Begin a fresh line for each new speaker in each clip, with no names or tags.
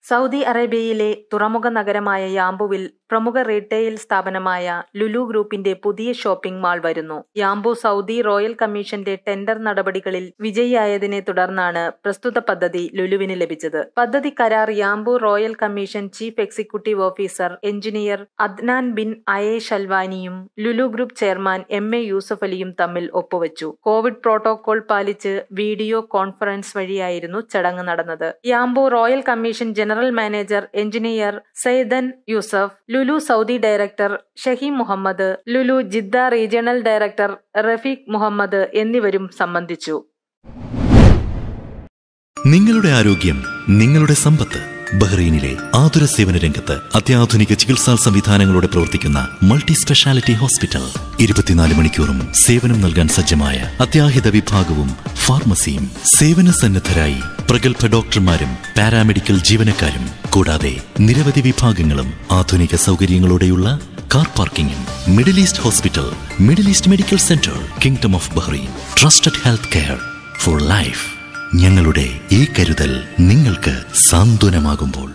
Saudi അറേബ്യയിലെ തുറമുഖ നഗരമായ യാംബുവിൽ പ്രമുഖ റീട്ടെയിൽ സ്ഥാപനമായ ലുലു ഗ്രൂപ്പിന്റെ പുതിയ ഷോപ്പിംഗ് മാൾ വരുന്നു യാംബു സൗദി റോയൽ കമ്മീഷന്റെ ടെൻഡർ നടപടികളിൽ വിജയിയായതിനെ തുടർന്നാണ് പ്രസ്തുത പദ്ധതി ലുലുവിന് ലഭിച്ചത് പദ്ധതി കരാർ Yanbu royal commission chief executive officer engineer Adnan bin അയേ ഷൽവാനിയും Lulu group chairman M A Yusuff അലിയും തമ്മിൽ ഒപ്പുവച്ചു കോവിഡ് പ്രോട്ടോകോൾ പാലിച്ച് വീഡിയോ കോൺഫറൻസ് വഴിയായിരുന്നു ചടങ്ങ് നടന്നത് Yanbu royal commission general manager engineer Saidan Yousef Lulu Saudi director Shaheem Muhammad Lulu Jeddah regional director Rafeeq Muhammad എന്നിവരും സംബന്ധിച്ചു
നിങ്ങളുടെ ആരോഗ്യം നിങ്ങളുടെ സമ്പത്ത് ബഹ്റൈനിലെ ആതുര സേവന രംഗത്ത് അത്യാധുനിക ചികിത്സാ സംവിധാനങ്ങളോടെ പ്രവർത്തിക്കുന്ന മൾട്ടി സ്പെഷ്യാലിറ്റി ഹോസ്പിറ്റൽ ഇരുപത്തിനാല് മണിക്കൂറും സേവനം നൽകാൻ സജ്ജമായ അത്യാഹിത വിഭാഗവും ഫാർമസിയും സേവന സന്നദ്ധരായി പ്രഗത്ഭ ഡോക്ടർമാരും പാരാമെഡിക്കൽ ജീവനക്കാരും കൂടാതെ നിരവധി വിഭാഗങ്ങളും ആധുനിക സൗകര്യങ്ങളോടെയുള്ള കാർ പാർക്കിംഗും middle east hospital middle east medical centre kingdom of Bahrain trusted health care for life ഞങ്ങളുടെ ഈ കരുതൽ നിങ്ങൾക്ക് സാന്ത്വനമാകുമ്പോൾ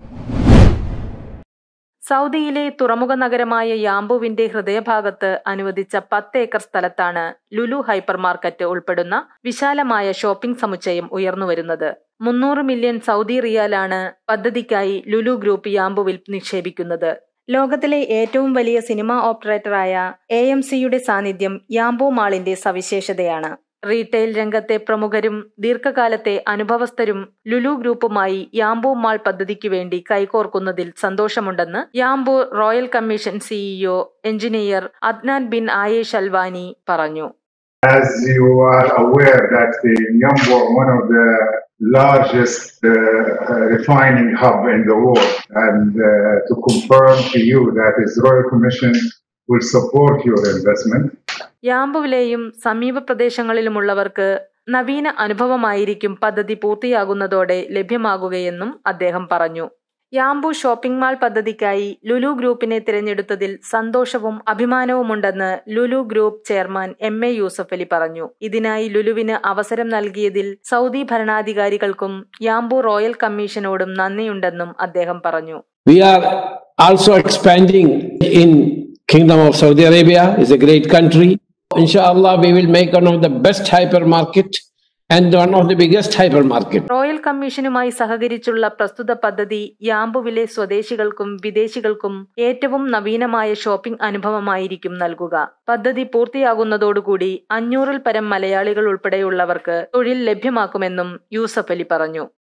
സൗദിയിലെ തുറമുഖ നഗരമായ യാംബുവിന്റെ ഹൃദയഭാഗത്ത് അനുവദിച്ച പത്ത് ഏക്കർ സ്ഥലത്താണ് ലുലു ഹൈപ്പർ മാർക്കറ്റ് ഉൾപ്പെടുന്ന വിശാലമായ ഷോപ്പിംഗ് സമുച്ചയം ഉയർന്നുവരുന്നത് മുന്നൂറ് മില്യൺ സൗദി റിയാലാണ് പദ്ധതിക്കായി ലുലു ഗ്രൂപ്പ് യാംബുവിൽ നിക്ഷേപിക്കുന്നത് ലോകത്തിലെ ഏറ്റവും വലിയ സിനിമാ ഓപ്പറേറ്ററായ എ എം സിയുടെ സാന്നിധ്യം യാംബു മാളിന്റെ സവിശേഷതയാണ് റീറ്റെയിൽ രംഗത്തെ പ്രമുഖരും ദീർഘകാലത്തെ അനുഭവസ്ഥരും ലുലു ഗ്രൂപ്പുമായി യാംബു മാൾ പദ്ധതിക്ക് വേണ്ടി കൈകോർക്കുന്നതിൽ സന്തോഷമുണ്ടെന്ന് Yanbu royal commission CEO engineer Adnan bin Ayesh Alwani പറഞ്ഞു
As you are aware that the Yambo, one of the largest uh, uh, refining hub in the world, and uh, to confirm to you that His Royal Commission will support your investment.
യാംബുവിലെയും സമീപ പ്രദേശങ്ങളിലുമുള്ളവർക്ക് നവീന അനുഭവമായിരിക്കും പദ്ധതി പൂർത്തിയാകുന്നതോടെ ലഭ്യമാകുകയെന്നും അദ്ദേഹം പറഞ്ഞു Yanbu shopping mall പദ്ധതിക്കായി ലുലു ഗ്രൂപ്പിനെ തിരഞ്ഞെടുത്തതിൽ സന്തോഷവും അഭിമാനവുമുണ്ടെന്ന് Lulu group chairman M A Yusuff Ali പറഞ്ഞു ഇതിനായി ലുലുവിന് അവസരം നൽകിയതിൽ സൗദി ഭരണാധികാരികൾക്കും യാംബു റോയൽ കമ്മീഷനോടും നന്ദിയുണ്ടെന്നും അദ്ദേഹം പറഞ്ഞു
We are also expanding in Kingdom of Saudi Arabia. is a great country. Inshallah, we will make one of the best hypermarket and one of the biggest hypermarket.
Royal കമ്മീഷനുമായി സഹകരിച്ചുള്ള പ്രസ്തുത പദ്ധതി യാംബുവിലെ സ്വദേശികൾക്കും വിദേശികൾക്കും ഏറ്റവും നവീനമായ shopping അനുഭവമായിരിക്കും നൽകുക പദ്ധതി പൂർത്തിയാകുന്നതോടുകൂടി അഞ്ഞൂറിൽ പരം മലയാളികൾ ഉൾപ്പെടെയുള്ളവർക്ക് തൊഴിൽ ലഭ്യമാക്കുമെന്നും യൂസഫ് അലി പറഞ്ഞു